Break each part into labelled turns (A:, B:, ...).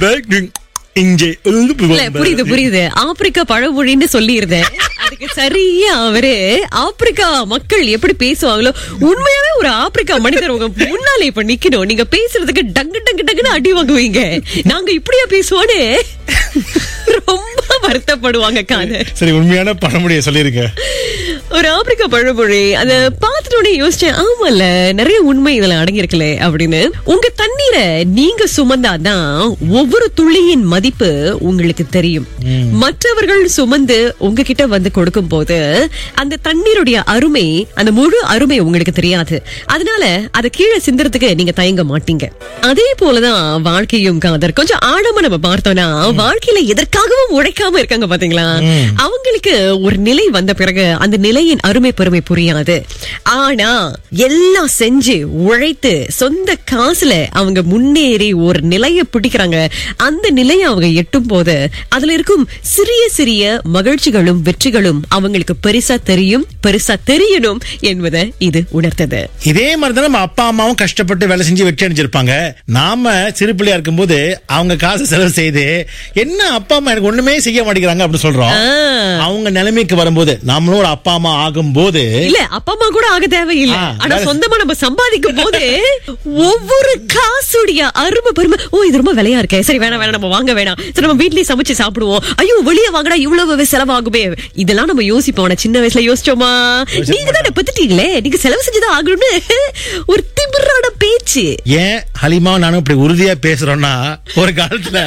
A: இங்கே
B: இல்ல புரியுது புரியுது ஆப்பிரிக்கா பழமொழின்னு சொல்லியிருந்தேன் அதுக்கு சரியா அவரு ஆப்பிரிக்கா மக்கள் எப்படி பேசுவாங்களோ உண்மையாவே ஒரு ஆப்பிரிக்கா மனிதர் உங்க முன்னாலே இப்ப நிக்கணும் நீங்க பேசுறதுக்கு டங்கு டங்கு டங்குன்னு அடி வாங்குவீங்க நாங்க இப்படியா பேசுவோன்னு ரொம்ப வருத்தப்படுவாங்க காது
A: சரி உண்மையான பழமொழியை சொல்லிருக்க
B: ஒரு ஆப்பிரிக்கா பழமொழி அத பார்த்துட்டு உடனே யோசிச்சேன் ஆமால நிறைய உண்மை இதுல அடங்கியிருக்கல அப்படின்னு உங்க தண்ணீரை நீங்க சுமந்தாதான் ஒவ்வொரு துளியின் மதிப்பு உங்களுக்கு தெரியும் மற்றவர்கள் சுமந்து உங்ககிட்ட வந்து கொடுக்கும் போது அந்த தண்ணீருடைய அருமை அந்த முழு அருமை உங்களுக்கு தெரியாது அதனால அதை கீழே சிந்துறதுக்கு நீங்க தயங்க மாட்டீங்க அதே போலதான் வாழ்க்கையும் காதர் கொஞ்சம் ஆழமா நம்ம பார்த்தோம்னா வாழ்க்கையில எதற்காகவும் உழைக்காம இருக்காங்க பாத்தீங்களா அவங்களுக்கு ஒரு நிலை வந்த பிறகு அந்த நிலையின் அருமை பெருமை புரியாது ஆனா எல்லாம் செஞ்சு உழைத்து சொந்த காசுல அவங்க முன்னேறி ஒரு நிலையை பிடிக்கிறாங்க அந்த நிலையை அவங்க எட்டும் போது அதுல இருக்கும் சிறிய சிறிய மகிழ்ச்சிகளும் வெற்றிகளும் அவங்களுக்கு பெருசா தெரியும் பெருசா தெரியணும் என்பதை இது உணர்த்தது
A: இதே மாதிரி தான் நம்ம அப்பா அம்மாவும் கஷ்டப்பட்டு வேலை செஞ்சு வெற்றி அடைஞ்சிருப்பாங்க நாம சிறு பிள்ளையா இருக்கும்போது அவங்க காசு செலவு செய்து என்ன அப்பா அம்மா எனக்கு ஒண்ணுமே செய்ய மாட்டேங்கிறாங்க அப்படின்னு சொல்றோம்
B: ஆ.
A: அவங்க நிலைமைக்கு வரும்போது நம்மளும் ஒரு அப்பா அம்மா ஆகும் போது
B: இல்ல அப்பா அம்மா கூட ஆக தேவையில்லை
A: ஆ,
B: ஆனா
A: வேற-
B: சொந்தமா நம்ம சம்பாதிக்கும் போது ஒவ்வொரு காசுடைய அருமை பெருமை ஓ இது ரொம்ப விலையா இருக்கே சரி வேணாம் வேணாம் நம்ம வாங்க வேணாம் சரி நம்ம வீட்லயே சமைச்சு சாப்பிடுவோம் ஐயோ வெளியே வாங்கினா இவ்வளவு செலவாகுமே இதெல்லாம் நம்ம யோசிப்போம் ஆனா சின்ன வயசுல யோசிச்சோமா நீங்க தானே பத்துட்டீங்களே நீங்க செலவு செஞ்சுதான் ஆகணும்னு ஒரு திமிரான பேச்சு
A: ஏன் ஹலிமா நானும் இப்படி உறுதியா பேசுறோம்னா ஒரு காலத்துல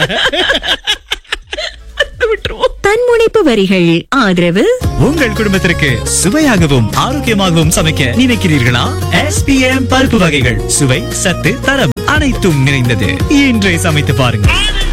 B: விட்டுருவோம் தன்முனைப்பு வரிகள் ஆதரவு
C: உங்கள் குடும்பத்திற்கு சுவையாகவும் ஆரோக்கியமாகவும் சமைக்க நினைக்கிறீர்களா எஸ்பிஎம் பருப்பு வகைகள் சுவை சத்து தரம் அனைத்தும் நிறைந்தது இன்றே சமைத்து பாருங்கள்